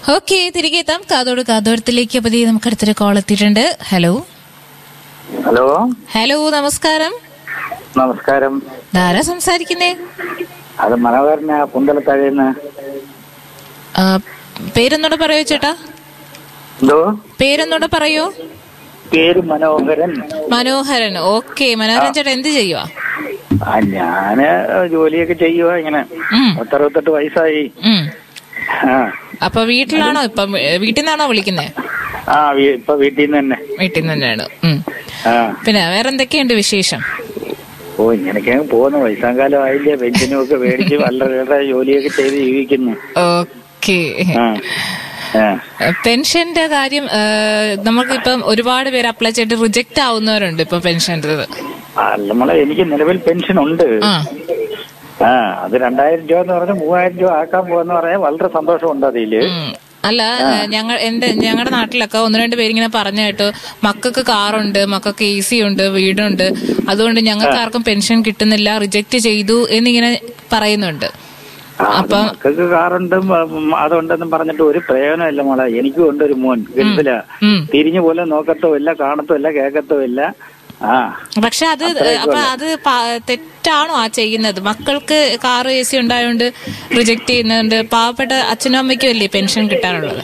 Okay തിരികെ എത്താം കാതോട് കാതോടത്തിലേക്ക് പതിയെ നമുക്ക് അടുത്തൊരു കോൾ എത്തിയിട്ടുണ്ട് ഹലോ ഹലോ ഹലോ നമസ്കാരം നമസ്കാരം ധാരാ സംസാരിക്കുന്നേ അത് മനോഹരന പുന്തലത്താഴേന്ന് ആ, പേരൊന്നൂടെ പറയോ ചേട്ടാ എന്തോ പേരൊന്നൂടെ പറയോ പേര് മനോഹരൻ മനോഹരൻ ഓക്കെ മനോഹരൻ ചേട്ടാ എന്ത് ചെയ്യുവാ ആ ഞാന് ജോലിയൊക്കെ ചെയ്യുക ഇങ്ങനെ ഉം, പത്തറുപത്തെട്ട് വയസ്സായി ഉം. ആ അപ്പൊ വീട്ടിലാണോ ഇപ്പൊ വീട്ടിൽ നിന്നാണോ വിളിക്കുന്നേ ആ വീ- ഇപ്പൊ വീട്ടിൽ നിന്ന് തന്നെ വീട്ടിൽ നിന്ന് തന്നെയാണ് ഉം. ആ പിന്നെ വേറെ എന്തൊക്കെയുണ്ട് വിശേഷം ഓ ഇങ്ങനെയൊക്കെ അങ്ങ് പോകുന്നു വയസ്സാം കാലം ആയില്ലേ പെൻഷനും ഒക്കെ മേടിച്ച് വളരെ ജോലിയൊക്കെ ചെയ്ത് ജീവിക്കുന്നു ഓക്കെ ആ ആ പെൻഷന്റെ കാര്യം ആ, നമുക്കിപ്പം ഒരുപാട് പേര് അപ്ലൈ ചെയ്തിട്ട് റിജക്ട് ആവുന്നവരുണ്ട് ഇപ്പൊ പെൻഷൻ്റെ ആ, നമ്മളെ എനിക്ക് നിലവിൽ പെൻഷൻ ഉണ്ട് ആ ആ അത് രണ്ടായിരം രൂപ എന്ന് പറഞ്ഞാൽ മൂവായിരം രൂപ ആക്കാൻ പോകാന്ന് പറഞ്ഞാൽ വളരെ സന്തോഷമുണ്ട് അതില് ഉം. അല്ല ഞങ്ങൾ എന്റെ ഞങ്ങളുടെ നാട്ടിലൊക്കെ ഒന്ന് രണ്ട് പേരിങ്ങനെ പറഞ്ഞു കേട്ടു മക്കൾക്ക് കാറുണ്ട് മക്കൾക്ക് എ സി ഉണ്ട് വീടുണ്ട് അതുകൊണ്ട് ഞങ്ങൾക്ക് ആർക്കും പെൻഷൻ കിട്ടുന്നില്ല റിജക്ട് ചെയ്തു എന്നിങ്ങനെ പറയുന്നുണ്ട് ആ, അത് അപ്പം മക്കൾക്ക് കാറുണ്ട് ഉം, അതുണ്ടെന്നും പറഞ്ഞിട്ട് ഒരു പ്രയോജനമില്ല മോളെ എനിക്കും ഉണ്ട് ഒരു മോൻ ഗൾഫില ഉം. തിരിഞ്ഞു പോലെ നോക്കത്തോ ഇല്ല കാണത്തോ ഇല്ല കേൾക്കത്തോ ഇല്ല ആ പക്ഷെ അത് അപ്പൊ അത് പ- തെറ്റാണോ ആ ചെയ്യുന്നത് മക്കൾക്ക് കാർ എ സി ഉണ്ടായതുകൊണ്ട് റിജക്ട് ചെയ്യുന്നുണ്ട് പാവപ്പെട്ട അച്ഛനും അമ്മയ്ക്കും അല്ലേ പെൻഷൻ കിട്ടാനുള്ളത്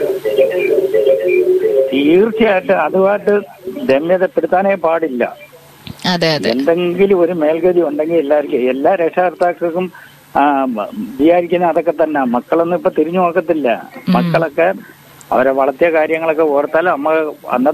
തീർച്ചയായിട്ടും അതുമായിട്ട് രമ്യതപ്പെടുത്താനേ പാടില്ല അതെ അതെ എന്തെങ്കിലും ഒരു മേൽഗതി ഉണ്ടെങ്കിൽ എല്ലാവർക്കും എല്ലാ രക്ഷകർത്താക്കൾക്കും ആ, മ- വിചാരിക്കുന്ന അതൊക്കെ തന്നെ മക്കളൊന്നും ഇപ്പൊ തിരിഞ്ഞു നോക്കത്തില്ല മക്കളൊക്കെ അവരെ വളർത്തിയ കാര്യങ്ങളൊക്കെ ഓർത്താൽ അമ്മ അന്നത്തെ